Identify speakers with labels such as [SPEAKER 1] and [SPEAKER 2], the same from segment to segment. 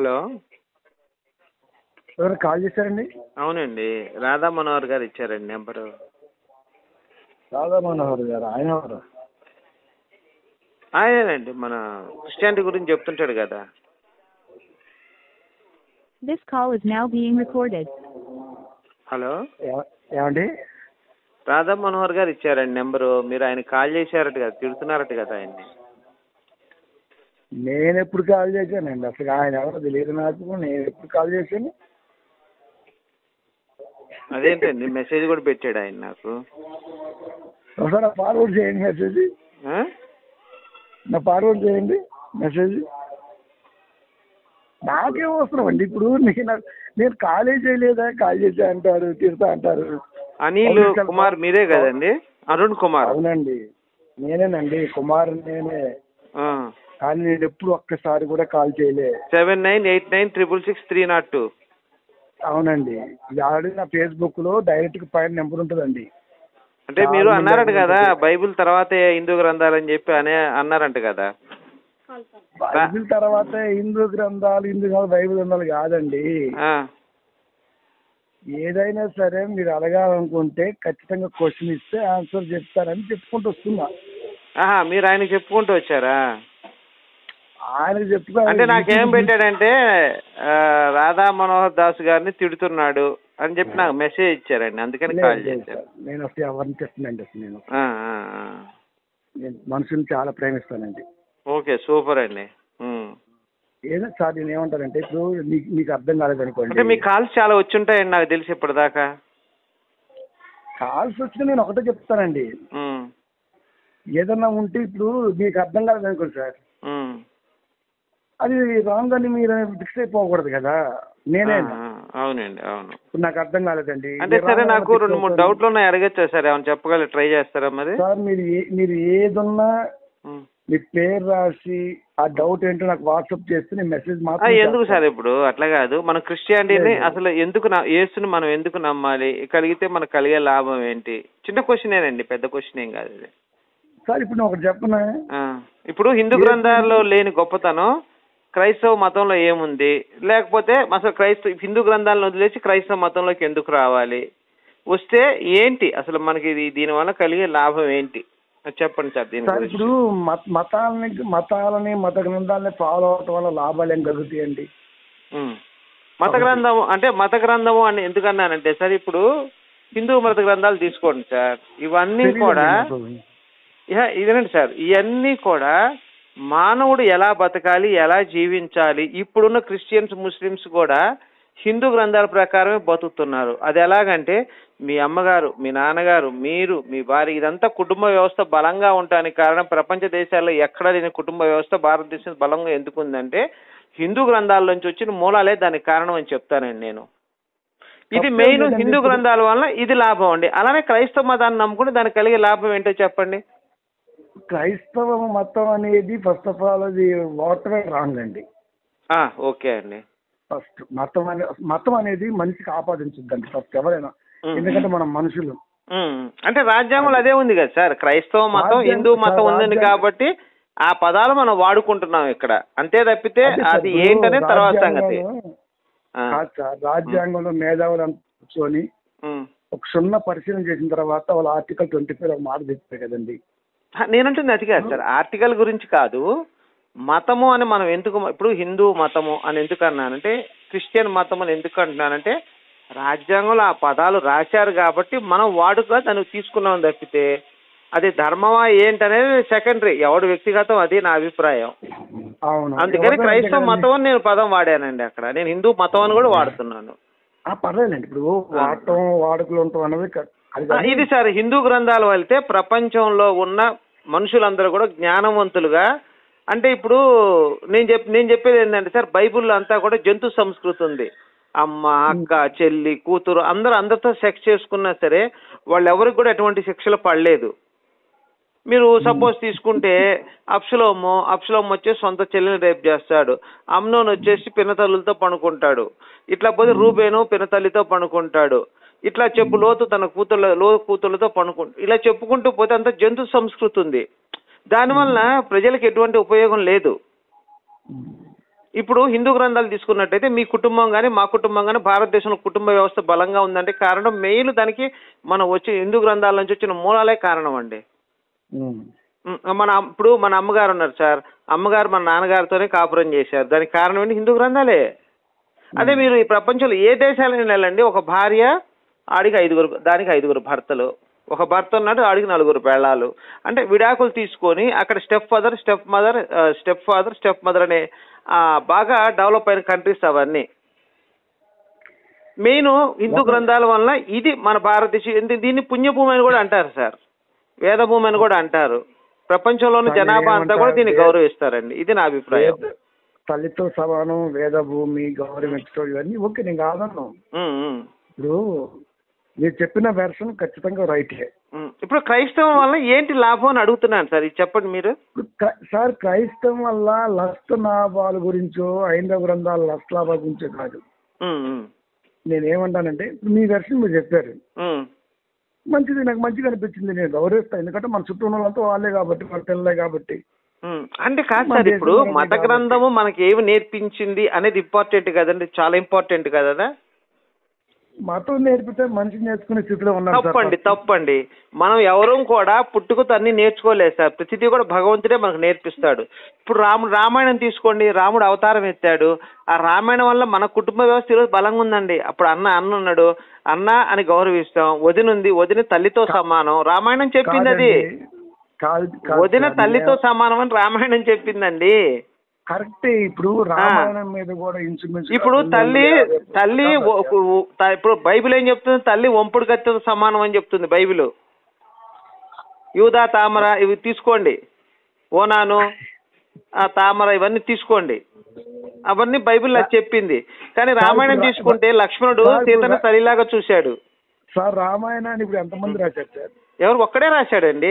[SPEAKER 1] Hello
[SPEAKER 2] ఎవరు call చేశారండి
[SPEAKER 1] అవునండి రాధా మనోహర్ గారు ఇచ్చారండి నెంబరు
[SPEAKER 2] రాధా మనోహర్ గారు ఆయన ఎవరు
[SPEAKER 1] ఆయనేనండి మన క్రిస్టియానిటీ గురించి చెప్తుంటాడు కదా
[SPEAKER 3] This call is now being recorded.
[SPEAKER 1] Hello
[SPEAKER 2] ఎవ- ఏమండి
[SPEAKER 1] రాధా మనోహర్ గారు ఇచ్చారండి నెంబరు మీరు ఆయన కాల్ చేశారట కదా తిడుతున్నారట కదా ఆయన్ని
[SPEAKER 2] నేను ఎప్పుడు కాల్ చేశానండి అసలు ఆయన ఎవరో తెలియదు నాకు నేను ఎప్పుడు కాల్ చేశాను
[SPEAKER 1] అదేంటండి మెసేజ్ కూడా పెట్టాడు ఆయన నాకు
[SPEAKER 2] ఒకసారి ఫార్వర్డ్ చేయండి మెసేజ్
[SPEAKER 1] ఆ?
[SPEAKER 2] నా ఫార్వర్డ్ చేయండి మెసేజ్ నాకేం అవసరం అండి ఇప్పుడు నేను నేను కాలే చేయలేదా కాల్ చేసా అంటారు తిడతా అంటారు
[SPEAKER 1] అనిల్ కుమార్ మీరే కదండి అరుణ్ కుమార్
[SPEAKER 2] అవునండి నేనేనండి కుమార్ నేనే కానీ నేను ఎప్పుడు ఒక్కసారి కూడా కాల్ చేయలే
[SPEAKER 1] seven nine eight nine triple six three nought two
[SPEAKER 2] అవునండి ఇది ఆల్రెడీ నా ఫేస్బుక్ లో డైరెక్ట్ గా పైన నెంబర్ ఉంటుందండి
[SPEAKER 1] అంటే మీరు అన్నారట కదా బైబిల్ తర్వాతే హిందూ గ్రంథాలు అని చెప్పి అనే అన్నారంట కదా
[SPEAKER 2] బైబిల్ తర్వాత హిందూ గ్రంథాలు హిందూ గ్రంథాలు బైబిల్ గ్రంథాలు కాదండి
[SPEAKER 1] ఆ,
[SPEAKER 2] ఏదైనా సరే మీరు అడగాలనుకుంటే ఖచ్చితంగా క్వశ్చన్ ఇస్తే ఆన్సర్ చెప్తారని చెప్పుకుంటూ వస్తున్నా
[SPEAKER 1] ఆహా మీరు ఆయనకి చెప్పుకుంటూ వచ్చారా
[SPEAKER 2] ఆయనకు చెప్పుకో
[SPEAKER 1] అంటే నాకేం పెట్టాడంటే ఆ, రాధా మనోహర్ దాస్ గారిని తిడుతున్నాడు అని చెప్పి నాకు మెసేజ్ ఇచ్చారండి అందుకని కాల్ చేశాను
[SPEAKER 2] నేను అసలు ఎవరిని చెప్తున్నాండి అసలు నేను
[SPEAKER 1] ఆ, ఆ, ఆ.
[SPEAKER 2] నేను మనుషుల్ని చాలా ప్రేమిస్తానండి
[SPEAKER 1] ఓకే సూపర్ అండి ఉమ్.
[SPEAKER 2] ఏదో సార్ నేను ఏమంటానంటే ఇప్పుడు మీకు మీకు అర్థం
[SPEAKER 1] అంటే
[SPEAKER 2] కాలేదనుకోండి
[SPEAKER 1] మీ కాల్స్ చాలా వచ్చుంటాయండి నాకు తెలిసి ఇప్పటిదాకా
[SPEAKER 2] కాల్స్ వచ్చినా నేను ఒకటే చెప్తానండి
[SPEAKER 1] ఉమ్,
[SPEAKER 2] ఏదన్నా ఉంటే ఇప్పుడు మీకు అర్థం కాలేదనుకోండి సార్
[SPEAKER 1] ఉమ్.
[SPEAKER 2] అది రాంగ్ అని మీరు ఫిక్స్ అయిపోకూడదు కదా నేనే
[SPEAKER 1] ఆ, ఆ, అవునండి అవును
[SPEAKER 2] ఇప్పుడు నాకు అర్థం కాలేదండి
[SPEAKER 1] అంటే
[SPEAKER 2] మీరు
[SPEAKER 1] సరే
[SPEAKER 2] wrong
[SPEAKER 1] నాకు
[SPEAKER 2] అని
[SPEAKER 1] రెండు
[SPEAKER 2] fix
[SPEAKER 1] మూడు
[SPEAKER 2] అవుతారు.
[SPEAKER 1] డౌట్లు ఉన్నాయి అడగచ్చా సార్ ఏమైనా చెప్పగలరు ట్రై చేస్తారా మరి
[SPEAKER 2] సార్ మీరు ఏ- మీరు ఏదున్నా
[SPEAKER 1] ఉమ్.
[SPEAKER 2] మీ పేరు రాసి ఆ డౌట్ ఏంటో నాకు వాట్సాప్ చేస్తే నేను మెసేజ్
[SPEAKER 1] ఆ,
[SPEAKER 2] మాత్రం
[SPEAKER 1] ఎందుకు
[SPEAKER 2] చేస్తాను.
[SPEAKER 1] సార్ ఇప్పుడు అట్లా కాదు మన క్రిస్టియానిటీని
[SPEAKER 2] లేదు.
[SPEAKER 1] అసలు ఎందుకు నా- యేసుని మనం ఎందుకు నమ్మాలి కలిగితే మనకు కలిగే లాభం ఏంటి చిన్న క్వశ్చనేనండి పెద్ద క్వశ్చన్ ఏం కాదు ఇది
[SPEAKER 2] సార్ ఇప్పుడు నేను ఒకటి చెప్పనా
[SPEAKER 1] ఆ, ఇప్పుడు హిందూ గ్రంథాల్లో లేని గొప్పతనం క్రైస్తవ మతంలో ఏముంది లేకపోతే అసలు క్రైస్తవ హిందూ గ్రంథాలను వదిలేసి క్రైస్తవ మతంలోకి ఎందుకు రావాలి వస్తే ఏంటి అసలు మనకి ఇది దీనివల్ల కలిగే లాభం ఏంటి అది చెప్పండి సార్ దీని
[SPEAKER 2] సార్
[SPEAKER 1] గురించి
[SPEAKER 2] ఇప్పుడు మత- మతాలని మతాలని మత గ్రంథాలని ఫాలో అవటం వల్ల లాభాలు ఏం కలుగుతాయండి
[SPEAKER 1] ఉమ్. మత గ్రంథము అంటే మత గ్రంథము అని ఎందుకన్నానంటే సార్ ఇప్పుడు హిందూ మత గ్రంథాలు తీసుకోండి సార్ ఇవన్నీ కూడా
[SPEAKER 2] తెలీదండి నాకు.
[SPEAKER 1] ఇహ ఇదేనండి సార్ ఇవన్నీ కూడా మానవుడు ఎలా బతకాలి ఎలా జీవించాలి ఇప్పుడున్న క్రిస్టియన్స్ ముస్లిమ్స్ కూడా హిందూ గ్రంథాల ప్రకారమే బతుకుతున్నారు అది ఎలాగంటే మీ అమ్మగారు మీ నాన్నగారు మీరు మీ భార్య ఇదంతా కుటుంబ వ్యవస్థ బలంగా ఉండడానికి కారణం ప్రపంచ దేశాల్లో ఎక్కడ లేని కుటుంబ వ్యవస్థ భారతదేశం బలంగా ఎందుకు ఉందంటే హిందూ గ్రంథాల నుంచి వచ్చిన మూలాలే దానికి కారణం అని చెప్తానండి నేను ఇది
[SPEAKER 2] తప్పేం
[SPEAKER 1] మెయిన్
[SPEAKER 2] లేదండి
[SPEAKER 1] హిందూ
[SPEAKER 2] ఇప్పుడు.
[SPEAKER 1] గ్రంథాల వల్ల ఇది లాభం అండి అలానే క్రైస్తవ మతాన్ని నమ్ముకుంటే దానికి కలిగే లాభం ఏంటో చెప్పండి
[SPEAKER 2] క్రైస్తవ మతం అనేది ఫస్ట్ ఆఫ్ ఆల్ అది వాటరే రాంగ్ అండి
[SPEAKER 1] ఆ, ఓకే అండి
[SPEAKER 2] ఫస్ట్ మతం అనే మతం అనేది మనిషికి ఆపాదించద్దండి ఫస్ట్ ఎవరైనా
[SPEAKER 1] మ్మ్.
[SPEAKER 2] ఎందుకంటే మనం మనుషులు
[SPEAKER 1] ఉమ్, అంటే రాజ్యాంగంలో అదే ఉంది కదా సార్ క్రైస్తవ మతం
[SPEAKER 2] రాజ్యాంగం-
[SPEAKER 1] హిందూ మతం
[SPEAKER 2] సార్,
[SPEAKER 1] ఉందండి
[SPEAKER 2] రాజ్యాంగం-
[SPEAKER 1] కాబట్టి ఆ పదాలు మనం వాడుకుంటున్నాం ఇక్కడ అంతే తప్పితే
[SPEAKER 2] అదే సార్,
[SPEAKER 1] అది
[SPEAKER 2] ఇప్పుడు
[SPEAKER 1] ఏంటనేది తర్వాత సంగతి
[SPEAKER 2] రాజ్యాంగంలో-
[SPEAKER 1] ఆ,
[SPEAKER 2] కాదు సార్ రాజ్యాంగంలో మేధావులు అంతా కూర్చొని
[SPEAKER 1] ఉమ్.
[SPEAKER 2] ఒక క్షుణ్ణ పరిశీలన చేసిన తర్వాత వాళ్ళ ఆర్టికల్ ట్వంటీ ఫైవ్ ఒక మాట చెప్పారు కదండి
[SPEAKER 1] హ, నేనంటుంది అది కాదు సార్ ఆర్టికల్ గురించి కాదు మతము అని మనం ఎందుకు ఇప్పుడు హిందూ మతము అని ఎందుకు అన్నానంటే క్రిస్టియన్ మతం అని ఎందుకు అంటున్నానంటే రాజ్యాంగంలో ఆ పదాలు రాశారు కాబట్టి మనం వాడుక దాన్ని తీసుకున్నాం తప్పితే అది ధర్మమా ఏంటనేది సెకండరీ ఎవడు వ్యక్తిగతం అది నా అభిప్రాయం
[SPEAKER 2] అవును
[SPEAKER 1] అందుకని
[SPEAKER 2] ఎవరైనా
[SPEAKER 1] క్రైస్తవ
[SPEAKER 2] అంతే
[SPEAKER 1] మతం అని నేను పదం వాడానండి అక్కడ నేను హిందూ మతం అని కూడా వాడుతున్నాను
[SPEAKER 2] ఆ, పర్లేదండి ఇప్పుడు వాడటం వాడుకలు ఉండటం అన్నది క- అది
[SPEAKER 1] ఆ,
[SPEAKER 2] కాదు.
[SPEAKER 1] ఇది సార్ హిందూ గ్రంథాలు వెళ్తే ప్రపంచంలో ఉన్న మనుషులందరూ కూడా జ్ఞానవంతులుగా అంటే ఇప్పుడు నేను చెప్ నేను చెప్పేది ఏంటంటే సార్ బైబిల్లో అంతా కూడా జంతు సంస్కృతి ఉంది అమ్మ అక్క చెల్లి కూతురు అందరూ అందరితో సెక్స్ చేసుకున్నా సరే వాళ్ళు ఎవరికి కూడా ఎటువంటి శిక్షలు పడలేదు మీరు సపోజ్ తీసుకుంటే అప్సలోము అప్సలోము వచ్చేసి సొంత చెల్లిని రేప్ చేస్తాడు అమ్నోన్ వచ్చేసి పినతల్లులతో పడుకుంటాడు ఇట్లా పోతే రూబేను పినతల్లితో పడుకుంటాడు ఇట్లా చెప్పు లోతు తన కూతుళ్ళ లో కూతుళ్ళతో పడుకుంటు ఇలా చెప్పుకుంటూ పోతే అంత జంతు సంస్కృతి ఉంది దానివల్ల ప్రజలకు ఎటువంటి ఉపయోగం లేదు ఇప్పుడు హిందూ గ్రంథాలు తీసుకున్నట్టయితే మీ కుటుంబం కానీ మా కుటుంబం కానీ భారతదేశంలో కుటుంబ వ్యవస్థ బలంగా ఉందంటే కారణం మెయిన్ దానికి మనం వచ్చి హిందూ గ్రంథాల నుంచి వచ్చిన మూలాలే కారణం అండి
[SPEAKER 2] ఉమ్.
[SPEAKER 1] ఉమ్, మన అమ్- ఇప్పుడు మన అమ్మగారు ఉన్నారు సార్ అమ్మగారు మన నాన్నగారితోనే కాపురం చేశారు దానికి కారణం ఏంటి హిందూ గ్రంథాలే అదే మీరు ఈ ప్రపంచంలో ఏ దేశాలైనా వెళ్ళండి ఒక భార్య ఆడికి ఐదుగురు దానికి ఐదుగురు భర్తలు ఒక భర్త ఉన్నాడు ఆడికి నలుగురు పెళ్ళాలు అంటే విడాకులు తీసుకొని అక్కడ step father step mother step father step mother అనే ఆ, బాగా డెవలప్ అయిన కంట్రీస్ అవన్నీ మెయిన్ హిందూ గ్రంథాల వల్ల ఇది మన భారతదేశం ఏంది- దీన్ని పుణ్యభూమి అని కూడా అంటారు సార్ వేదభూమి అని కూడా అంటారు ప్రపంచంలోని
[SPEAKER 2] దాన్ని
[SPEAKER 1] జనాభా అంతా కూడా దీన్ని
[SPEAKER 2] ఏమంటారు?
[SPEAKER 1] గౌరవిస్తారండి ఇది నా అభిప్రాయం
[SPEAKER 2] వేద- తల్లితో సమానం వేద భూమి గౌరవించడం ఇవన్నీ ఓకే నేను కాదన్నాను
[SPEAKER 1] ఉమ్, ఉమ్,
[SPEAKER 2] ఇప్పుడు మీరు చెప్పిన వెర్షన్ ఖచ్చితంగా రైటే
[SPEAKER 1] ఉమ్. ఇప్పుడు క్రైస్తవం వల్ల ఏంటి లాభం అని అడుగుతున్నాను సార్ ఇది చెప్పండి మీరు
[SPEAKER 2] ఇప్పుడు క్రై- సార్ క్రైస్తవం వల్ల లస్త లాభాల గురించో ఐదవ గ్రంథాల లస్త లాభాల గురించో కాదు
[SPEAKER 1] ఉమ్, ఉమ్,
[SPEAKER 2] నేను ఏమంటానంటే ఇప్పుడు మీ వెర్షన్ మీరు చెప్పారు
[SPEAKER 1] ఉమ్,
[SPEAKER 2] మంచిది నాకు మంచిగా అనిపించింది నేను గౌరవిస్తాను ఎందుకంటే మన చుట్టూ ఉన్న వాళ్ళంతా వాళ్ళే కాబట్టి మన పిల్లలే కాబట్టి
[SPEAKER 1] ఉమ్. అంటే కాదు
[SPEAKER 2] మన
[SPEAKER 1] సార్ ఇప్పుడు
[SPEAKER 2] దేశంలో ఉంది
[SPEAKER 1] మత
[SPEAKER 2] కాబట్టి.
[SPEAKER 1] గ్రంథము మనకి ఏమి నేర్పించింది అనేది ఇంపార్టెంట్ కదండి చాలా ఇంపార్టెంట్ కదా
[SPEAKER 2] మతం నేర్పితే మనిషి నేర్చుకునే స్థితిలో ఉన్నాడు సార్
[SPEAKER 1] తప్పండి తప్పండి మనం ఎవరూ కూడా పుట్టుకతో అన్ని నేర్చుకోలేదు సార్ ప్రతిదీ కూడా భగవంతుడే మనకు నేర్పిస్తాడు ఇప్పుడు రాముడు రామాయణం తీసుకోండి రాముడు అవతారం ఎత్తాడు ఆ రామాయణం వల్ల మన కుటుంబ వ్యవస్థ ఈరోజు బలంగా ఉందండి అప్పుడు అన్న అన్న ఉన్నాడు అన్న అని గౌరవిస్తాం వదిన ఉంది వదిన తల్లితో సమానం రామాయణం చెప్పింది అది
[SPEAKER 2] కాదండి. కాదు కాదు
[SPEAKER 1] వదిన
[SPEAKER 2] సార్.
[SPEAKER 1] తల్లితో సమానం అని రామాయణం చెప్పిందండి
[SPEAKER 2] కరెక్టే ఇప్పుడు రామాయణం మీద కూడా ఇన్సూరెన్స్
[SPEAKER 1] ఇప్పుడు తల్లి తల్లి ఒ- ఒ- త- ఇప్పుడు బైబిల్ ఏం చెప్తుంది తల్లి వంపుడు కత్తితో సమానం అని చెప్తుంది బైబిల్ యూదా తామర ఇవి తీసుకోండి ఓనాను ఆ తామర ఇవన్నీ తీసుకోండి అవన్నీ బైబిల్ అది చెప్పింది కానీ రామాయణం తీసుకుంటే లక్ష్మణుడు సీతను తల్లిలాగా చూశాడు
[SPEAKER 2] సార్ రామాయణాన్ని ఇప్పుడు ఎంతమంది రాశారు సార్
[SPEAKER 1] ఎవరు ఒక్కడే రాశాడండి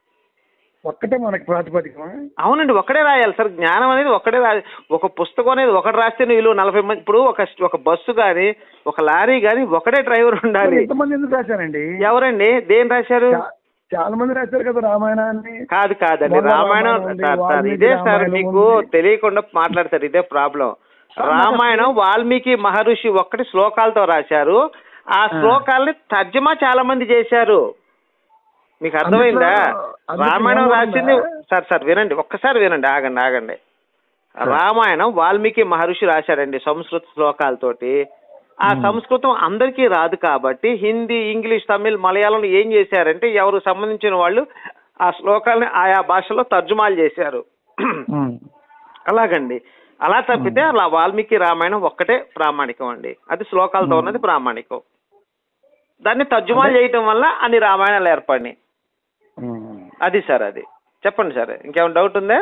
[SPEAKER 2] ఒక్కటే మనకి ప్రాతిపదికమా
[SPEAKER 1] అవునండి ఒక్కడే రాయాలి సార్ జ్ఞానం అనేది ఒక్కడే రా ఒక పుస్తకం అనేది ఒకటి రాస్తే వీళ్ళు నలభై మంది ఇప్పుడు ఒక ఒక బస్సు కానీ ఒక లారీ కానీ ఒకడే డ్రైవర్ ఉండాలి
[SPEAKER 2] ఎంతమంది ఎందుకు రాశారండి
[SPEAKER 1] ఎవరండి దేని రాశారు
[SPEAKER 2] చా- చాలా మంది రాశారు కదా రామాయణాన్ని
[SPEAKER 1] కాదు కాదండి
[SPEAKER 2] మొన్న
[SPEAKER 1] రామాయణం
[SPEAKER 2] రామాయణం ఉంది,
[SPEAKER 1] సార్ సార్
[SPEAKER 2] వాల్మీకి
[SPEAKER 1] ఇదే సార్
[SPEAKER 2] రామాయణం
[SPEAKER 1] మీకు
[SPEAKER 2] ఉంది.
[SPEAKER 1] తెలియకుండా మాట్లాడతారు ఇదే ప్రాబ్లం
[SPEAKER 2] సార్,
[SPEAKER 1] రామాయణం వాల్మీకి మహర్షి ఒక్కటి శ్లోకాలతో రాశారు ఆ శ్లోకాలని తర్జమా చాలా మంది చేశారు మీకు అర్థమైందా
[SPEAKER 2] అందులో
[SPEAKER 1] రామాయణం
[SPEAKER 2] ఏముందా?
[SPEAKER 1] రాసింది సార్ సార్ వినండి ఒక్కసారి వినండి ఆగండి ఆగండి రామాయణం వాల్మీకి మహర్షి రాశాడండి సంస్కృత శ్లోకాలతోటి ఆ సంస్కృతం అందరికీ రాదు కాబట్టి హిందీ ఇంగ్లీష్ తమిళ్ మలయాళం ఏం చేశారంటే ఎవరు సంబంధించిన వాళ్ళు ఆ శ్లోకాలని ఆయా భాషలో తర్జుమాలు చేశారు
[SPEAKER 2] ఉమ్.
[SPEAKER 1] అలాగండి అలా తప్పితే అలా వాల్మీకి రామాయణం ఒక్కటే ప్రామాణికం అండి అది శ్లోకాలతో ఉన్నది ప్రామాణికం దాన్ని తర్జుమాలు చేయటం వల్ల అన్ని రామాయణాలు ఏర్పడినాయి
[SPEAKER 2] ఉమ్.
[SPEAKER 1] అది సార్ అది చెప్పండి సార్ ఇంకేమైనా డౌట్ ఉందా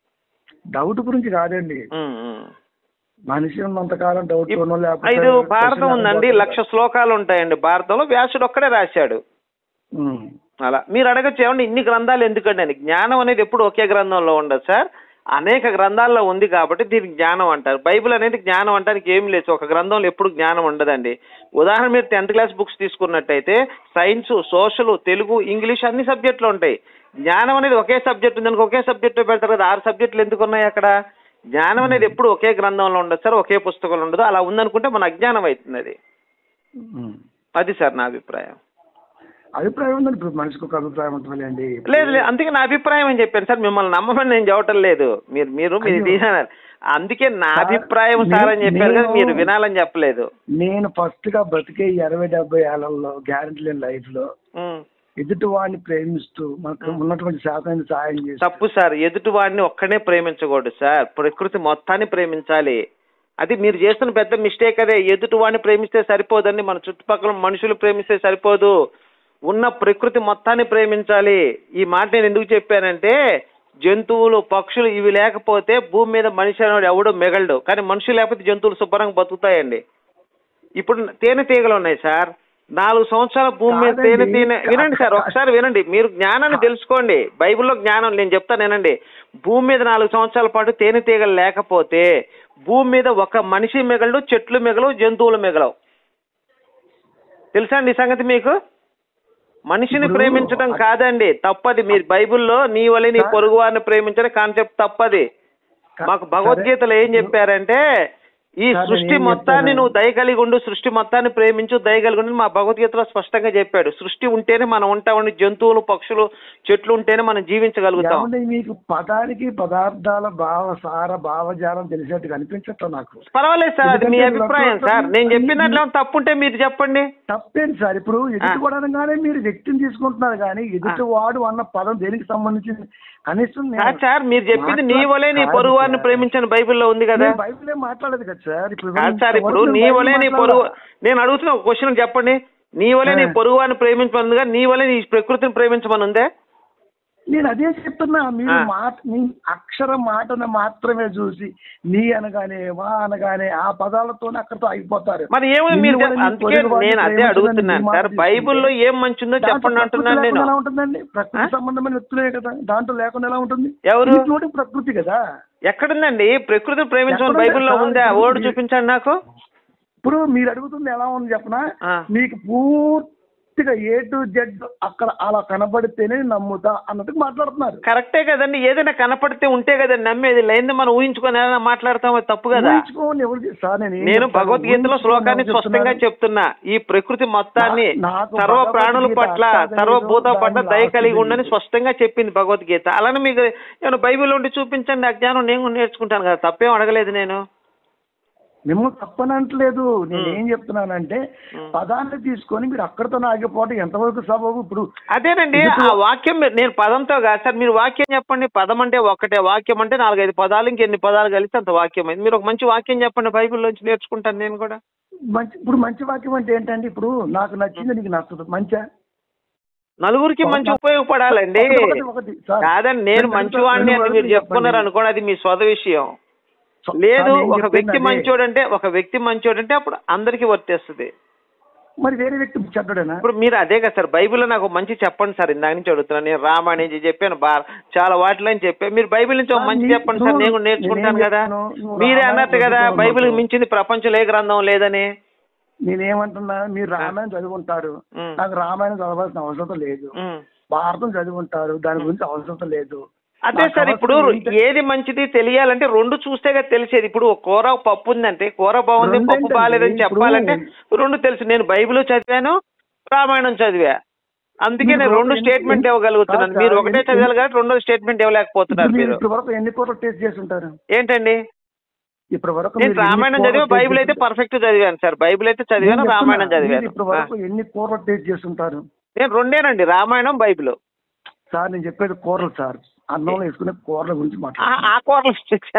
[SPEAKER 2] డౌట్ గురించి కాదండి
[SPEAKER 1] ఉమ్, ఉమ్.
[SPEAKER 2] మనిషి ఉన్నంతకాలం డౌట్
[SPEAKER 1] ఇప్-
[SPEAKER 2] ఉన్నో లేకపోతే
[SPEAKER 1] ఐదు భారతం
[SPEAKER 2] క్వశ్చన్
[SPEAKER 1] ఉందండి
[SPEAKER 2] లేకపోతే-
[SPEAKER 1] లక్ష శ్లోకాలు ఉంటాయండి భారతంలో వ్యాసుడు ఒక్కడే రాశాడు
[SPEAKER 2] ఉమ్.
[SPEAKER 1] అలా మీరు అడగచ్చు ఏమండి ఇన్ని గ్రంథాలు ఎందుకండి అని జ్ఞానం అనేది ఎప్పుడు ఒకే గ్రంథంలో ఉండదు సార్ అనేక గ్రంథాల్లో ఉంది కాబట్టి దీనికి జ్ఞానం అంటారు బైబిల్ అనేది జ్ఞానం అంటానికి ఏం లేదు ఒక గ్రంథంలో ఎప్పుడు జ్ఞానం ఉండదండి ఉదాహరణ మీరు టెన్త్ క్లాస్ బుక్స్ తీసుకున్నట్టయితే సైన్స్ సోషల్ తెలుగు ఇంగ్లీష్ అన్ని సబ్జెక్టులు ఉంటాయి జ్ఞానం అనేది ఒకే సబ్జెక్ట్ ఉంది ఒకే సబ్జెక్ట్ పెడతారు కదా ఆరు సబ్జెక్టులు ఎందుకు ఉన్నాయి అక్కడ జ్ఞానం అనేది ఎప్పుడు ఒకే గ్రంథంలో ఉండదు సార్ ఒకే పుస్తకంలో ఉండదు అలా ఉందనుకుంటే మన అజ్ఞానం అవుతుంది అది
[SPEAKER 2] ఉమ్.
[SPEAKER 1] అది సార్ నా అభిప్రాయం
[SPEAKER 2] అభిప్రాయం ఉందండి ఇప్పుడు మనిషికి ఒక అభిప్రాయం ఉంటుందిలేండి
[SPEAKER 1] లేదు లేదు అందుకే నా అభిప్రాయం అని చెప్పాను సార్ మిమ్మల్ని నమ్మమని నేను చెప్పటం లేదు మీరు మీరు మీరు
[SPEAKER 2] అయ్యో.
[SPEAKER 1] తీసారు అందుకే నా
[SPEAKER 2] సార్,
[SPEAKER 1] అభిప్రాయం సార్ అని చెప్పారు కదా
[SPEAKER 2] నేను-
[SPEAKER 1] మీరు వినాలని చెప్పలేదు
[SPEAKER 2] నేను ఫస్ట్ గా బతికే ఈ అరవై డెబ్బై ఏళ్లలో గ్యారెంటీ లేని లైఫ్ లో
[SPEAKER 1] ఉం.
[SPEAKER 2] ఎదుటి వాడిని ప్రేమిస్తూ మనకు ఉన్నటువంటి శాతం సాయం చేస్తూ
[SPEAKER 1] తప్పు సార్ ఎదుటి వాడిని ఒక్కనే ప్రేమించకూడదు సార్ ప్రకృతి మొత్తాన్ని ప్రేమించాలి అది మీరు చేస్తున్న పెద్ద మిస్టేక్ అదే ఎదుటి వాడిని ప్రేమిస్తే సరిపోదండి మన చుట్టుపక్కల మనుషులు ప్రేమిస్తే సరిపోదు ఉన్న ప్రకృతి మొత్తాన్ని ప్రేమించాలి ఈ మాట నేను ఎందుకు చెప్పానంటే జంతువులు పక్షులు ఇవి లేకపోతే భూమి మీద మనిషి అనేవాడు ఎవడో మిగలడు కానీ మనుషులు లేకపోతే జంతువులు శుభ్రంగా బతుకుతాయండి ఇప్పుడు తేనె తీగలు ఉన్నాయి సార్ నాలుగు సంవత్సరాల భూమి మీద తేనె
[SPEAKER 2] కాదండి.
[SPEAKER 1] తేనె వినండి సార్ ఒకసారి వినండి మీరు జ్ఞానాన్ని తెలుసుకోండి బైబిల్లో జ్ఞానం నేను చెప్తాను వినండి భూమి మీద నాలుగు సంవత్సరాల పాటు తేనె తీగలు లేకపోతే భూమి మీద ఒక మనిషి మిగలడు చెట్లు మిగలవు జంతువులు మిగలవు తెలుసా అండి ఈ సంగతి మీకు మనిషిని
[SPEAKER 2] ఇప్పుడు
[SPEAKER 1] ప్రేమించడం కాదండి తప్పది మీరు బైబిల్లో నీ వలె నీ పొరుగు వారిని ప్రేమించడం కాన్సెప్ట్ తప్పది మాకు భగవద్గీతలో ఏం చెప్పారంటే ఈ
[SPEAKER 2] సార్,
[SPEAKER 1] సృష్టి
[SPEAKER 2] నేను ఏం
[SPEAKER 1] మొత్తాన్ని
[SPEAKER 2] చెప్తాను?
[SPEAKER 1] నువ్వు దయ కలిగి ఉండు సృష్టి మొత్తాన్ని ప్రేమించు దయ కలిగి ఉండు అని మా భగవద్గీతలో స్పష్టంగా చెప్పాడు సృష్టి ఉంటేనే మనం ఉంటామండి జంతువులు పక్షులు చెట్లు ఉంటేనే మనం జీవించగలుగుతాం
[SPEAKER 2] ఏమంటే మీకు పదానికి పదార్థాల భావ సార భావజాలం తెలిసినట్టు కనిపించట్టు నాకు
[SPEAKER 1] పర్వాలేదు సార్ అది మీ
[SPEAKER 2] ఎందుకంటే
[SPEAKER 1] అభిప్రాయం
[SPEAKER 2] నాకు
[SPEAKER 1] సార్ నేను
[SPEAKER 2] అన్ని-
[SPEAKER 1] చెప్పిన దాంట్లో ఏమైనా తప్పు ఉంటే మీరు చెప్పండి
[SPEAKER 2] తప్పేంటి సార్ ఇప్పుడు ఎదుటికోవడంగానే మీరు వ్యక్తిని తీసుకుంటున్నారు కానీ ఎదుటి వాడు అన్న పదం దేనికి సంబంధించింది కనీసం నేను-
[SPEAKER 1] సార్ సార్ మీరు చెప్పింది నీ
[SPEAKER 2] మాట్లా-
[SPEAKER 1] వలే నీ
[SPEAKER 2] కాదు
[SPEAKER 1] పొరుగు వారిని
[SPEAKER 2] సార్.
[SPEAKER 1] ప్రేమించని బైబిల్లో ఉంది కదా
[SPEAKER 2] నేను బైబిల్ ఏం మాట్లాడదు కదా సార్ ఇప్పుడు
[SPEAKER 1] కాదు సార్ ఇప్పుడు
[SPEAKER 2] ఇంతవరకు
[SPEAKER 1] నీ
[SPEAKER 2] నేను
[SPEAKER 1] వలే నీ
[SPEAKER 2] బైబిల్
[SPEAKER 1] పొరుగు
[SPEAKER 2] మాట్లాడలా.
[SPEAKER 1] నేను అడుగుతున్న ఒక క్వశ్చన్ చెప్పండి నీ వలే నీ
[SPEAKER 2] ఆ.
[SPEAKER 1] పొరుగు వారిని ప్రేమించమనుందిగా నీ వలే నీ ప్రకృతిని ప్రేమించమని ఉందే
[SPEAKER 2] నేను అదే చెప్తున్నా మీరు
[SPEAKER 1] ఆ.
[SPEAKER 2] మాట నీ అక్షర మాటను మాత్రమే చూసి నీ అనగానే వా అనగానే ఆ పదాలతోనే అక్కడతో అయిపోతారు
[SPEAKER 1] మరి ఏమో
[SPEAKER 2] నిన్ను
[SPEAKER 1] మీరు
[SPEAKER 2] కూడా నీ
[SPEAKER 1] అందుకే
[SPEAKER 2] పొరుగు వాడిని
[SPEAKER 1] నేను అదే
[SPEAKER 2] ప్రేమించమని
[SPEAKER 1] అడుగుతున్నాను
[SPEAKER 2] నీ మాట
[SPEAKER 1] సార్
[SPEAKER 2] తీసుకుంటే
[SPEAKER 1] బైబిల్లో ఏం మంచి ఉందో
[SPEAKER 2] దాంట్లో
[SPEAKER 1] చెప్పండి
[SPEAKER 2] ప్రకృతి
[SPEAKER 1] అంటున్నాను నేను
[SPEAKER 2] లేకుండా ఎలా ఉంటుందండి ప్రకృతి
[SPEAKER 1] ఆ?
[SPEAKER 2] సంబంధమైన వ్యక్తులే కదా దాంట్లో లేకుండా ఎలా ఉంటుంది
[SPEAKER 1] ఎవరు?
[SPEAKER 2] వీటిలోనే ప్రకృతి కదా
[SPEAKER 1] ఎక్కడుందండి ప్రకృతిని ప్రేమించమని
[SPEAKER 2] ఎక్కడుంది?
[SPEAKER 1] బైబిల్లో
[SPEAKER 2] సార్,
[SPEAKER 1] ఉందా
[SPEAKER 2] ఇప్పుడు
[SPEAKER 1] ఓడు
[SPEAKER 2] మీరు-
[SPEAKER 1] చూపించండి నాకు
[SPEAKER 2] ఇప్పుడు మీరు అడుగుతుంది ఎలా ఉంది చెప్పనా
[SPEAKER 1] ఆ.
[SPEAKER 2] మీకు పూర్తిగా ఏ టు జెడ్ అక్కడ అలా కనబడితేనే నమ్ముతా అన్నట్టు మాట్లాడుతున్నారు
[SPEAKER 1] కరెక్టే కదండి ఏదైనా కనపడితే ఉంటే కదండి నమ్మేది లేనిది మనం ఊహించుకొని ఏదైనా మాట్లాడతాం అది తప్పు కదా
[SPEAKER 2] ఊహించుకోని ఎవరు చే- సార్ నేను ఏం
[SPEAKER 1] నేను
[SPEAKER 2] చెప్తాను?
[SPEAKER 1] భగవద్గీతలో
[SPEAKER 2] ఊహించుకోని
[SPEAKER 1] శ్లోకాన్ని
[SPEAKER 2] ఎవరు
[SPEAKER 1] స్పష్టంగా
[SPEAKER 2] చెప్తున్నారు?
[SPEAKER 1] చెప్తున్నా ఈ ప్రకృతి మొత్తాన్ని
[SPEAKER 2] నా- నాకు
[SPEAKER 1] సర్వ ప్రాణుల
[SPEAKER 2] భగవద్గీత
[SPEAKER 1] పట్ల
[SPEAKER 2] అర్థం
[SPEAKER 1] సర్వభూత
[SPEAKER 2] లేదు,
[SPEAKER 1] పట్ల
[SPEAKER 2] దాని
[SPEAKER 1] దయ
[SPEAKER 2] లాస్ట్
[SPEAKER 1] కలిగి ఉండని
[SPEAKER 2] ఇది.
[SPEAKER 1] స్పష్టంగా చెప్పింది భగవద్గీత అలానే మీకు ఏమైనా బైబిల్ ఉండి చూపించండి ఆ జ్ఞానం నేను కూడా నేర్చుకుంటాను కదా తప్పేం అడగలేదు నేను
[SPEAKER 2] మిమ్మల్ని తప్పనట్లేదు నేను
[SPEAKER 1] మ్.
[SPEAKER 2] ఏం చెప్తున్నానంటే
[SPEAKER 1] మ్.
[SPEAKER 2] పదాన్ని తీసుకొని మీరు అక్కడతో ఆగిపోవడం ఎంతవరకు సబబు ఇప్పుడు
[SPEAKER 1] అదేనండి
[SPEAKER 2] ఎందుకు-
[SPEAKER 1] ఆ వాక్యం మీరు- నేను పదంతో కాదు సార్ మీరు వాక్యం చెప్పండి పదం అంటే ఒకటే వాక్యం అంటే నాలుగైదు పదాలు ఇంకెన్ని పదాలు కలిస్తే అంత వాక్యం అయింది మీరు ఒక మంచి వాక్యం చెప్పండి బైబిల్లోంచి నేర్చుకుంటాను నేను కూడా
[SPEAKER 2] మంచి ఇప్పుడు మంచి వాక్యం అంటే ఏంటంటే ఇప్పుడు నాకు నచ్చింది నీకు నచ్చదు మంచిగా
[SPEAKER 1] నలుగురికి మంచి ఉపయోగపడాలండి
[SPEAKER 2] ఒకటి, ఒకటి, ఒకటి, సార్.
[SPEAKER 1] కాదండి నేను
[SPEAKER 2] రెండు
[SPEAKER 1] మంచివాడిని అని
[SPEAKER 2] వరుసలు
[SPEAKER 1] మీరు చెప్పుకున్నారు
[SPEAKER 2] చెప్పండి.
[SPEAKER 1] అనుకోండి అది మీ స్వద విషయం
[SPEAKER 2] సార్,
[SPEAKER 1] లేదు
[SPEAKER 2] నేను
[SPEAKER 1] ఒక
[SPEAKER 2] చెప్పింది
[SPEAKER 1] వ్యక్తి
[SPEAKER 2] అదే.
[SPEAKER 1] మంచోడంటే ఒక వ్యక్తి మంచోడంటే అప్పుడు అందరికీ వర్తిస్తుంది
[SPEAKER 2] మరి వేరే వ్యక్తి చెడ్డడేనా
[SPEAKER 1] ఇప్పుడు మీరు అదే కదా సార్ బైబిల్లో నాకు మంచి చెప్పండి సార్ ఇందాక నుంచి అడుగుతున్నాను నేను రామాయణం నుంచి చెప్పాను బా చాలా వాటిలో నుంచి చెప్పాను మీరు బైబిల్ నుంచి ఒక
[SPEAKER 2] సార్,
[SPEAKER 1] మంచి
[SPEAKER 2] నీ-
[SPEAKER 1] చెప్పండి సార్ నేను కూడా
[SPEAKER 2] నువ్వు-
[SPEAKER 1] నేర్చుకుంటాను
[SPEAKER 2] నేనేం
[SPEAKER 1] కదా
[SPEAKER 2] చెప్తాను? నువ్వు
[SPEAKER 1] మీరే
[SPEAKER 2] రామాయణం
[SPEAKER 1] అన్నట్టు కదా
[SPEAKER 2] చదువుతావు
[SPEAKER 1] బైబిల్
[SPEAKER 2] అన్నావు.
[SPEAKER 1] మించింది ప్రపంచంలో ఏ గ్రంథం లేదని
[SPEAKER 2] నేనేమంటున్నా మీరు రామాయణం చదువుకుంటారు
[SPEAKER 1] మ్.
[SPEAKER 2] నాకు రామాయణం చదవాల్సిన అవసరం లేదు
[SPEAKER 1] ఉమ్.
[SPEAKER 2] భారతం చదువుకుంటారు దాని గురించి అవసరం లేదు
[SPEAKER 1] అదే
[SPEAKER 2] నాకు
[SPEAKER 1] సార్ ఇప్పుడు
[SPEAKER 2] అవసరం ఏంటంటే-
[SPEAKER 1] ఏది మంచిది తెలియాలంటే రెండు చూస్తే కదా తెలిసేది ఇప్పుడు ఒక కూర ఒక పప్పు ఉందంటే కూర బాగుంది పప్పు
[SPEAKER 2] రెండేంటండి?
[SPEAKER 1] బాగాలేదని
[SPEAKER 2] ఇప్పుడు-
[SPEAKER 1] చెప్పాలంటే రెండు తెలుసు నేను బైబిల్ చదివాను రామాయణం చదివా అందుకే
[SPEAKER 2] మీరు
[SPEAKER 1] నేను రెండు
[SPEAKER 2] ఎన్ని-
[SPEAKER 1] స్టేట్మెంట్
[SPEAKER 2] ఎన్ని-
[SPEAKER 1] ఇవ్వగలుగుతున్నాను
[SPEAKER 2] కాదు
[SPEAKER 1] మీరు
[SPEAKER 2] సార్,
[SPEAKER 1] ఒకటే
[SPEAKER 2] ఎన్ని-
[SPEAKER 1] చదివాలి కాబట్టి రెండో స్టేట్మెంట్ ఇవ్వలేకపోతున్నారు
[SPEAKER 2] ఇప్పుడు మీరు
[SPEAKER 1] మీరు
[SPEAKER 2] ఇప్పటి వరకు ఎన్ని కూరలు టేస్ట్ చేసి ఉంటారు
[SPEAKER 1] ఏంటండి
[SPEAKER 2] ఇప్పటి వరకు
[SPEAKER 1] నేను
[SPEAKER 2] మీరు ఎన్ని
[SPEAKER 1] రామాయణం
[SPEAKER 2] కూరలు
[SPEAKER 1] చదివా
[SPEAKER 2] taste
[SPEAKER 1] బైబిల్
[SPEAKER 2] చేసి
[SPEAKER 1] అయితే
[SPEAKER 2] ఉంటారు?
[SPEAKER 1] పర్ఫెక్ట్ చదివాను సార్ బైబిల్ అయితే చదివాను
[SPEAKER 2] నేను
[SPEAKER 1] రామాయణం
[SPEAKER 2] చెప్తున్నా, మీరు
[SPEAKER 1] చదివాను
[SPEAKER 2] ఇప్పటి వరకు ఎన్ని కూరలు టేస్ట్ చేసి ఉంటారు
[SPEAKER 1] నేను రెండేనండి రామాయణం బైబిల్
[SPEAKER 2] సార్ నేను చెప్పేది కూరలు సార్ అన్నంలో వేసుకునే కూరల గురించి
[SPEAKER 1] ఆ
[SPEAKER 2] మాట్లాడుతున్నాను
[SPEAKER 1] ఆ కూరలు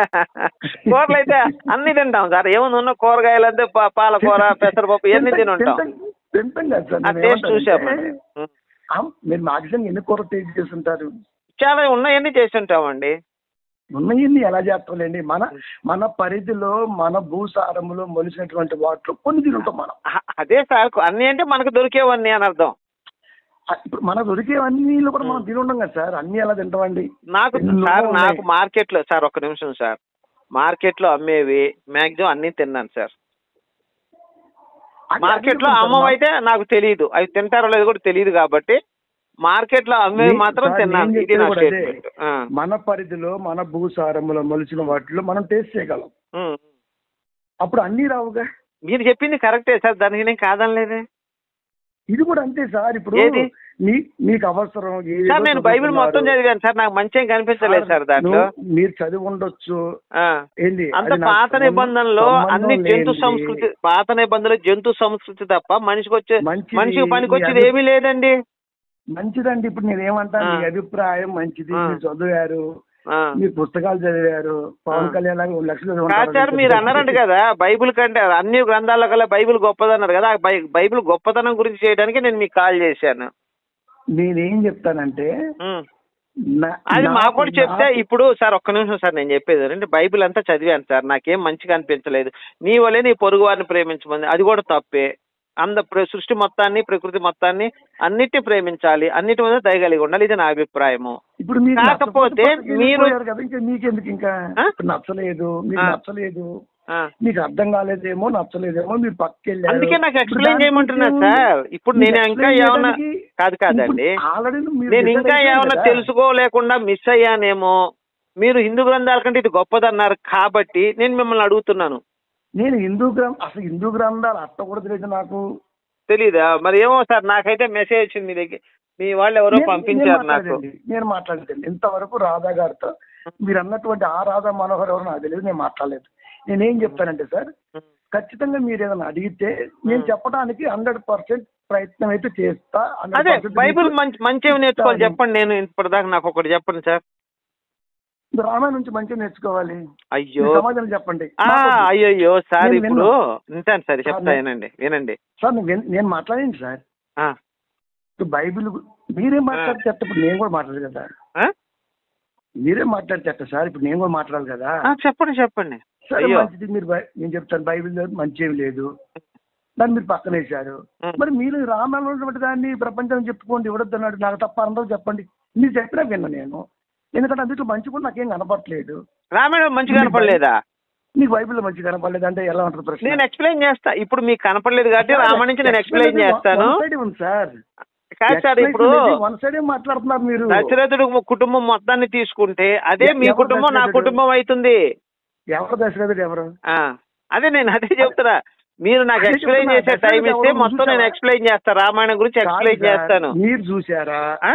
[SPEAKER 1] కూరలు అయితే అన్ని తింటాం సార్ ఏముంది ఉన్న కూరగాయలు అంటే పా- పాలకూర పెసరపప్పు ఇవన్నీ తిని ఉంటాం
[SPEAKER 2] తింటాం- తింటాం కదా సార్
[SPEAKER 1] ఆ
[SPEAKER 2] నేను
[SPEAKER 1] టేస్ట్
[SPEAKER 2] ఏమంటానంటే,
[SPEAKER 1] చూసామండి ఉం.
[SPEAKER 2] ఆ, మీరు మాక్సిమం ఎన్ని కూరలు టేస్ట్ చేసి ఉంటారు
[SPEAKER 1] చాలా ఉన్నాయన్నీ చేసి ఉంటామండి
[SPEAKER 2] ఉన్నాయన్ని ఎలా చేస్తాంలేండి మన మన పరిధిలో మన భూసారములో మొలిసినటువంటి వాటిలో కొన్ని తింటాం మనం
[SPEAKER 1] అ- అదే సార్ అన్ని అంటే మనకు దొరికేవన్నీ అని అర్థం
[SPEAKER 2] ఆ, ఇప్పుడు మన దొరికేవన్నీ కూడా మనం తిని ఉండం కదా సార్ అన్ని ఎలా తింటామండి
[SPEAKER 1] నాకు
[SPEAKER 2] ఎన్నో
[SPEAKER 1] సార్
[SPEAKER 2] ఉన్నాయి.
[SPEAKER 1] నాకు మార్కెట్లో సార్ ఒక్క నిమిషం సార్ మార్కెట్లో అమ్మేవి మ్యాక్సిమం అన్నీ తిన్నాను సార్
[SPEAKER 2] అది-
[SPEAKER 1] మార్కెట్లో
[SPEAKER 2] అది
[SPEAKER 1] అమ్మవైతే నాకు తెలియదు అవి తింటారో లేదో కూడా తెలియదు కాబట్టి మార్కెట్లో అమ్మేవి
[SPEAKER 2] నీ-
[SPEAKER 1] మాత్రం
[SPEAKER 2] సార్,
[SPEAKER 1] తిన్నాను
[SPEAKER 2] నేను
[SPEAKER 1] ఇది నా
[SPEAKER 2] చెప్పేది కూడా అదే.
[SPEAKER 1] స్టేట్మెంట్ ఆ.
[SPEAKER 2] మన పరిధిలో మన భూసారములో మొలిచిన వాటిలో మనం టేస్ట్ చేయగలం
[SPEAKER 1] ఉం.
[SPEAKER 2] అప్పుడు అన్ని రావుగా
[SPEAKER 1] మీరు చెప్పింది కరెక్టే సార్ దానికి నేను కాదనలేదే
[SPEAKER 2] ఇది కూడా అంతే సార్ ఇప్పుడు
[SPEAKER 1] ఏది?
[SPEAKER 2] మీ మీకు అవసరం ఏదో
[SPEAKER 1] సార్ నేను బైబిల్ మొత్తం
[SPEAKER 2] చదువుతున్నారు.
[SPEAKER 1] చదివాను సార్ నాకు మంచి ఏం కనిపించలేదు సార్ దాంట్లో
[SPEAKER 2] నువ్వు- మీరు చదివి ఉండొచ్చు
[SPEAKER 1] ఆ.
[SPEAKER 2] ఏంది
[SPEAKER 1] అంత
[SPEAKER 2] అది నాకు
[SPEAKER 1] పాత
[SPEAKER 2] సంబంధం-
[SPEAKER 1] నిబంధనలో అన్ని
[SPEAKER 2] సంబంధం
[SPEAKER 1] జంతు
[SPEAKER 2] లేనిది.
[SPEAKER 1] సంస్కృతి పాత నిబంధనలో జంతు సంస్కృతి తప్ప మనిషికి వచ్చే
[SPEAKER 2] మంచిది,
[SPEAKER 1] మనిషికి పనికి వచ్చేది
[SPEAKER 2] మీ
[SPEAKER 1] ఏమీ లేదండి
[SPEAKER 2] మంచిదండి ఇప్పుడు నేను ఏమంటాను
[SPEAKER 1] ఆ.
[SPEAKER 2] మీ అభిప్రాయం మంచిది
[SPEAKER 1] ఆ.
[SPEAKER 2] మీరు చదివారు
[SPEAKER 1] ఆ.
[SPEAKER 2] మీరు పుస్తకాలు చదివారు పవన్
[SPEAKER 1] ఆ.
[SPEAKER 2] కళ్యాణ్ లాగా రెండు లక్షలు
[SPEAKER 1] కాదు
[SPEAKER 2] చదివారు.
[SPEAKER 1] సార్ మీరు అన్నారంట కదా బైబిల్ కంటే అన్ని గ్రంథాల కల్లా బైబిల్ గొప్పదన్నారు కదా ఆ బై- బైబిల్ గొప్పతనం గురించి చేయడానికి నేను మీకు కాల్ చేశాను
[SPEAKER 2] నేనేం చెప్తానంటే
[SPEAKER 1] ఉం.
[SPEAKER 2] నా-
[SPEAKER 1] అది
[SPEAKER 2] నాకు-
[SPEAKER 1] మాకు కూడా చెప్తే
[SPEAKER 2] నాకు-
[SPEAKER 1] ఇప్పుడు సార్ ఒక్క నిమిషం సార్ నేను చెప్పేది అంటే బైబిల్ అంతా చదివాను సార్ నాకేం మంచిగా అనిపించలేదు నీ వల్లే నీ పొరుగు వారిని ప్రేమించమంది అది కూడా తప్పే అంద ప్ర- సృష్టి మొత్తాన్ని ప్రకృతి మొత్తాన్ని అన్నిటిని ప్రేమించాలి అన్నిటి మీద దయగలిగి ఉండాలి ఇది నా అభిప్రాయము
[SPEAKER 2] ఇప్పుడు మీకు
[SPEAKER 1] కాకపోతే
[SPEAKER 2] నచ్చకపోతే
[SPEAKER 1] మీరు-
[SPEAKER 2] వెళ్ళిపోయారు కదా ఇంకా మీకెందుకు ఇంకా
[SPEAKER 1] ఆ?
[SPEAKER 2] ఇప్పుడు నచ్చలేదు మీకు
[SPEAKER 1] ఆ.
[SPEAKER 2] నచ్చలేదు
[SPEAKER 1] ఆ.
[SPEAKER 2] మీకు అర్థం కాలేదేమో నచ్చలేదేమో మీరు పక్కకి వెళ్ళారు
[SPEAKER 1] అందుకే నాకు
[SPEAKER 2] ఇప్పుడు
[SPEAKER 1] ఎక్స్ప్లెయిన్
[SPEAKER 2] దాని
[SPEAKER 1] చేయమంటున్నా
[SPEAKER 2] గురించి
[SPEAKER 1] సార్ ఇప్పుడు
[SPEAKER 2] మీకు
[SPEAKER 1] నేను ఇంకా
[SPEAKER 2] explain
[SPEAKER 1] ఏమన్నా
[SPEAKER 2] చేయడానికి
[SPEAKER 1] కాదు కాదండి
[SPEAKER 2] ఇప్పుడు already మీరు
[SPEAKER 1] నేను
[SPEAKER 2] decide
[SPEAKER 1] ఇంకా
[SPEAKER 2] అయిపోయారు
[SPEAKER 1] ఏమన్నా
[SPEAKER 2] కదా.
[SPEAKER 1] తెలుసుకోలేకుండా మిస్ అయ్యానేమో మీరు హిందూ గ్రంథాల కంటే ఇది గొప్పదన్నారు కాబట్టి నేను మిమ్మల్ని అడుగుతున్నాను
[SPEAKER 2] నేను హిందూ గ్రంథ అసలు హిందూ గ్రంథాలు అట్ట కూడా తెలియదు నాకు
[SPEAKER 1] తెలీదా మరి ఏమో సార్ నాకైతే మెసేజ్ వచ్చింది మీ దగ్గర మీ వాళ్ళు ఎవరో
[SPEAKER 2] నేను-
[SPEAKER 1] పంపించారు
[SPEAKER 2] నేను
[SPEAKER 1] నాకు
[SPEAKER 2] మాట్లాడేదండి. నేను మాట్లాడేదండి ఇంతవరకు రాధా గారితో మీరు అన్నటువంటి ఆ రాధా మనోహర్ ఎవరు నాకు తెలియదు నేను మాట్లాడలేదు నేనేం చెప్తానంటే సార్ ఖచ్చితంగా మీరు ఏదైనా అడిగితే నేను చెప్పడానికి హండ్రెడ్ పర్సెంట్ ప్రయత్నం అయితే చేస్తా 100%
[SPEAKER 1] అదే
[SPEAKER 2] మీకు
[SPEAKER 1] బైబిల్ మంచి మంచి ఏమి నేర్చుకోవాలి
[SPEAKER 2] ఇస్తాను.
[SPEAKER 1] చెప్పండి నేను ఇప్పటిదాకా నాకు ఒకటి చెప్పండి సార్
[SPEAKER 2] రామాయణం నుంచి మంచిగా నేర్చుకోవాలి
[SPEAKER 1] అయ్యో
[SPEAKER 2] మీ సమాధానం చెప్పండి
[SPEAKER 1] ఆ,
[SPEAKER 2] మాకొద్దు.
[SPEAKER 1] అయ్యయ్యో సార్
[SPEAKER 2] నేను
[SPEAKER 1] ఇప్పుడు
[SPEAKER 2] విన్నా.
[SPEAKER 1] వింటాను సార్ చెప్తా
[SPEAKER 2] నేను-
[SPEAKER 1] వినండి వినండి
[SPEAKER 2] సార్ నేను విన్- నేను మాట్లాడండి సార్
[SPEAKER 1] ఆ,
[SPEAKER 2] ఇప్పుడు బైబిల్ గు- మీరే మాట్లాడితే ఎట్ట ఇప్పుడు నేను కూడా మాట్లాడాలి కదా
[SPEAKER 1] ఆ?
[SPEAKER 2] మీరే మాట్లాడితే ఎట్ట సార్ ఇప్పుడు నేను కూడా మాట్లాడాలి కదా
[SPEAKER 1] ఆ, చెప్పండి చెప్పండి
[SPEAKER 2] సరే
[SPEAKER 1] అయ్యో
[SPEAKER 2] మంచిది మీరు బై- నేను చెప్తాను బైబిల్ మంచి ఏమి లేదు దాన్ని మీరు పక్కన వేశారు
[SPEAKER 1] ఉం.
[SPEAKER 2] మరి మీరు రామాయణంలో ఉన్నటువంటి దాన్ని ప్రపంచం చెప్పుకోండి ఎవడొద్దు అన్నాడు నాకు తప్ప అందరూ చెప్పండి మీరు చెప్పినా విన్నా నేను ఎందుకంటే అందులో మంచి కూడా నాకేం కనపడట్లేదు
[SPEAKER 1] రామాయణం మంచిగా కనపడలేదా
[SPEAKER 2] నీకు బైబిల్లో మంచి కనపడలేదు అంటే ఎలా ఉంటుంది ప్రశ్న
[SPEAKER 1] నేను ఎక్స్ప్లెయిన్ చేస్తా ఇప్పుడు మీకు కనపడలేదు కాబట్టి రామాయణం నుంచి నేను ఎక్స్ప్లెయిన్ చేస్తాను
[SPEAKER 2] వన్ సైడ్ ఉంది సార్
[SPEAKER 1] కాదు సార్ ఇప్పుడు
[SPEAKER 2] వన్ సైడ్ మాట్లాడుతున్నారు మీరు
[SPEAKER 1] దశరథుడు కుటుంబం మొత్తాన్ని తీసుకుంటే అదే మీ
[SPEAKER 2] ఎవరు
[SPEAKER 1] కుటుంబం నా
[SPEAKER 2] దశరథుడు?
[SPEAKER 1] కుటుంబం అవుతుంది
[SPEAKER 2] ఎవరు దశరథుడు ఎవరు
[SPEAKER 1] ఆ అదే నేను అదే చెప్తున్నా మీరు నాకు
[SPEAKER 2] అదే
[SPEAKER 1] ఎక్స్ప్లెయిన్
[SPEAKER 2] చెప్తున్నా,
[SPEAKER 1] చేసే టైం
[SPEAKER 2] దశరథుడు
[SPEAKER 1] ఇస్తే
[SPEAKER 2] ఎవరు
[SPEAKER 1] మొత్తం నేను
[SPEAKER 2] చూసావా?
[SPEAKER 1] ఎక్స్ప్లెయిన్ చేస్తాను రామాయణం గురించి ఎక్స్ప్లెయిన్
[SPEAKER 2] కాదు సార్,
[SPEAKER 1] చేస్తాను
[SPEAKER 2] మీరు చూసారా
[SPEAKER 1] ఆ?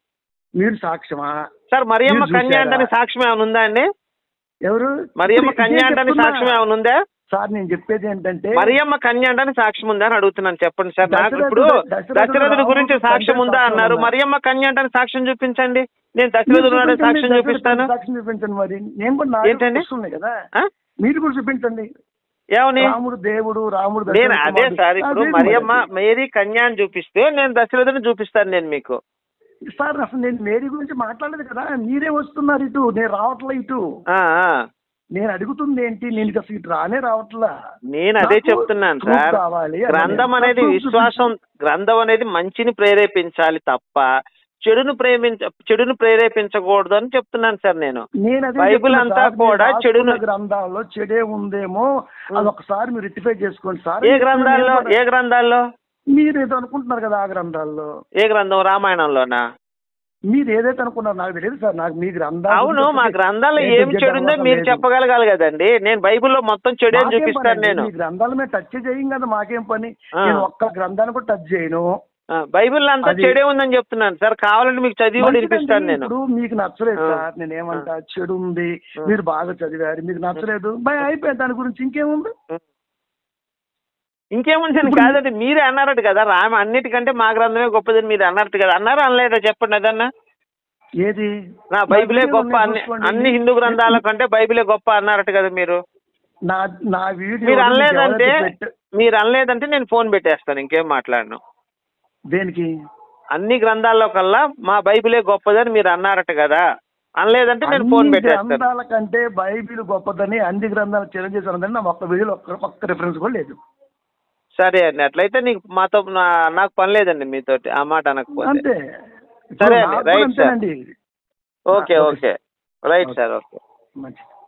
[SPEAKER 2] మీరు సాక్ష్యమా
[SPEAKER 1] సార్ మరియమ్మ
[SPEAKER 2] మీరు
[SPEAKER 1] కన్య
[SPEAKER 2] చూసారా?
[SPEAKER 1] అంటని సాక్ష్యం ఏమైనా ఉందా అండి
[SPEAKER 2] ఎవరు
[SPEAKER 1] మరియమ్మ
[SPEAKER 2] ఇప్పుడు
[SPEAKER 1] కన్య
[SPEAKER 2] ఇదే
[SPEAKER 1] అంటని
[SPEAKER 2] చెప్తున్నా.
[SPEAKER 1] సాక్ష్యం ఏమైనా ఉందా
[SPEAKER 2] సార్ నేను చెప్పేది ఏంటంటే
[SPEAKER 1] మరియమ్మ కన్య అంటని సాక్ష్యం ఉందా అని అడుగుతున్నాను చెప్పండి సార్ నాకు
[SPEAKER 2] దశరథుడు-
[SPEAKER 1] ఇప్పుడు
[SPEAKER 2] దశరథుడు
[SPEAKER 1] దశరథుడి గురించి
[SPEAKER 2] రాముడు
[SPEAKER 1] సాక్ష్యం ఉందా
[SPEAKER 2] సాక్ష్యం
[SPEAKER 1] అన్నారు
[SPEAKER 2] ఉందా?
[SPEAKER 1] మరియమ్మ కన్య అంటని సాక్ష్యం చూపించండి నేను
[SPEAKER 2] మీరు
[SPEAKER 1] దశరథుడు నాడే
[SPEAKER 2] చూపించండి,
[SPEAKER 1] సాక్ష్యం
[SPEAKER 2] దశరథుడు
[SPEAKER 1] చూపిస్తాను
[SPEAKER 2] సాక్ష్యం చూపించండి మరి నేను కూడా నా
[SPEAKER 1] ఏంటండి?
[SPEAKER 2] వస్తున్నాయి కదా
[SPEAKER 1] ఆ?
[SPEAKER 2] మీరు కూడా చూపించండి
[SPEAKER 1] ఏమని
[SPEAKER 2] రాముడు దేవుడు రాముడు
[SPEAKER 1] నేను
[SPEAKER 2] దశరథ
[SPEAKER 1] అదే
[SPEAKER 2] కుమారుడు.
[SPEAKER 1] సార్
[SPEAKER 2] ఆ,
[SPEAKER 1] ఇప్పుడు
[SPEAKER 2] లేదు
[SPEAKER 1] మరియమ్మ
[SPEAKER 2] మరి.
[SPEAKER 1] మేరీ కన్య అని చూపిస్తే నేను దశరథుని చూపిస్తాను నేను మీకు
[SPEAKER 2] సార్ అసలు నేను మేరీ గురించి మాట్లాడలేదు కదా మీరే వస్తున్నారు ఇటు నేను రావట్లే ఇటు
[SPEAKER 1] ఆ, ఆ.
[SPEAKER 2] నేను అడుగుతుంది ఏంటి నేను ఇక అసలు ఇటు రానే రావట్లా
[SPEAKER 1] నేను అదే
[SPEAKER 2] నాకు
[SPEAKER 1] చెప్తున్నాను
[SPEAKER 2] truth
[SPEAKER 1] సార్
[SPEAKER 2] కావాలి అని
[SPEAKER 1] గ్రంథం
[SPEAKER 2] నేను-
[SPEAKER 1] అనేది
[SPEAKER 2] truth
[SPEAKER 1] విశ్వాసం గ్రంథం అనేది మంచిని ప్రేరేపించాలి తప్ప చెడును ప్రేమించ చెడును ప్రేరేపించకూడదు అని చెప్తున్నాను సార్ నేను
[SPEAKER 2] నేను అదే
[SPEAKER 1] బైబిల్
[SPEAKER 2] చెప్తున్నా
[SPEAKER 1] అంతా
[SPEAKER 2] సార్,
[SPEAKER 1] కూడా
[SPEAKER 2] మీరు
[SPEAKER 1] చెడును
[SPEAKER 2] రాసుకున్న గ్రంథాల్లో చెడే ఉందేమో అది ఒకసారి మీరు రెక్టిఫై చేసుకోండి సార్
[SPEAKER 1] ఏ గ్రంథాల్లో ఏ గ్రంథాల్లో
[SPEAKER 2] మీరు ఏదో అనుకుంటున్నారు కదా ఆ గ్రంథాల్లో
[SPEAKER 1] ఏ గ్రంథం రామాయణంలోనా
[SPEAKER 2] మీరు ఏదైతే అనుకున్నారు నాకు తెలియదు సార్ నాకు మీ గ్రంథాలు
[SPEAKER 1] అవును మా గ్రంథాల్లో
[SPEAKER 2] ఏంటో
[SPEAKER 1] ఏం చెడు ఉందో
[SPEAKER 2] చెప్పడం
[SPEAKER 1] మీరు
[SPEAKER 2] లేదు.
[SPEAKER 1] చెప్పగలగాలి కదండి నేను బైబిల్లో మొత్తం చెడు అని
[SPEAKER 2] మాకేం
[SPEAKER 1] చూపిస్తాను
[SPEAKER 2] పని
[SPEAKER 1] నేను
[SPEAKER 2] అండి? మీ గ్రంథాల మీద టచ్ చేయం కదా మాకేం పని
[SPEAKER 1] ఆ.
[SPEAKER 2] నేను ఒక్క గ్రంథాన్ని కూడా టచ్ చేయను
[SPEAKER 1] ఆ, బైబిల్లో అంతా
[SPEAKER 2] అది-
[SPEAKER 1] చెడే ఉందని చెప్తున్నాను సార్ కావాలంటే మీకు చదివి కూడా
[SPEAKER 2] మంచిదండి.
[SPEAKER 1] వినిపిస్తాను నేను
[SPEAKER 2] ఇప్పుడు మీకు నచ్చలేదు
[SPEAKER 1] ఆ.
[SPEAKER 2] సార్ నేను ఏమంటా చెడు ఉంది
[SPEAKER 1] ఆ.
[SPEAKER 2] మీరు బాగా చదివారు మీకు నచ్చలేదు భయ అయిపోయింది దాని గురించి ఇంకేముంది
[SPEAKER 1] ఇంకేముంది
[SPEAKER 2] ఇప్పుడు-
[SPEAKER 1] కాదండి మీరే అన్నారట కదా రామ అన్నిటికంటే మా గ్రంథమే గొప్పదని మీరు అన్నట్టు కదా అన్నారా అనలేదా చెప్పండి అదన్నా
[SPEAKER 2] ఏది
[SPEAKER 1] నా బైబిలే
[SPEAKER 2] బైబిలే
[SPEAKER 1] గొప్ప
[SPEAKER 2] ఉన్నాయి
[SPEAKER 1] అన్ని
[SPEAKER 2] చూసుకోండి.
[SPEAKER 1] అన్ని హిందూ గ్రంథాల కంటే బైబిలే గొప్ప అన్నారట కదా మీరు
[SPEAKER 2] నా నా వీడియో
[SPEAKER 1] మీరు అనలేదంటే
[SPEAKER 2] ఎవరైతే పెట్ట-
[SPEAKER 1] మీరు అనలేదంటే నేను ఫోన్ పెట్టేస్తాను ఇంకేం మాట్లాడను
[SPEAKER 2] దేనికి
[SPEAKER 1] అన్ని గ్రంథాల్లో కల్లా మా బైబిలే గొప్పదని మీరు అన్నారట కదా అనలేదంటే నేను ఫోన్
[SPEAKER 2] అన్ని
[SPEAKER 1] పెట్టేస్తాను
[SPEAKER 2] గ్రంథాల కంటే బైబిల్ గొప్పదని అన్ని గ్రంథాలు చేంజ్ చేశారని నా ఒక్క వీడియోలో ఒక్క ఒక్క రిఫరెన్స్ కూడా లేదు
[SPEAKER 1] సరే అండి అట్లయితే నీకు మాతో నా- నాకు పని లేదండి మీతోటి ఆ మాట అనకపోతే
[SPEAKER 2] అంతే
[SPEAKER 1] సరే
[SPEAKER 2] ఇప్పుడు
[SPEAKER 1] అండి,
[SPEAKER 2] నాకు కూడా
[SPEAKER 1] రైట్ సార్.
[SPEAKER 2] అంతేనండి
[SPEAKER 1] okay
[SPEAKER 2] okay.
[SPEAKER 1] Okay right sir okay
[SPEAKER 2] మంచిది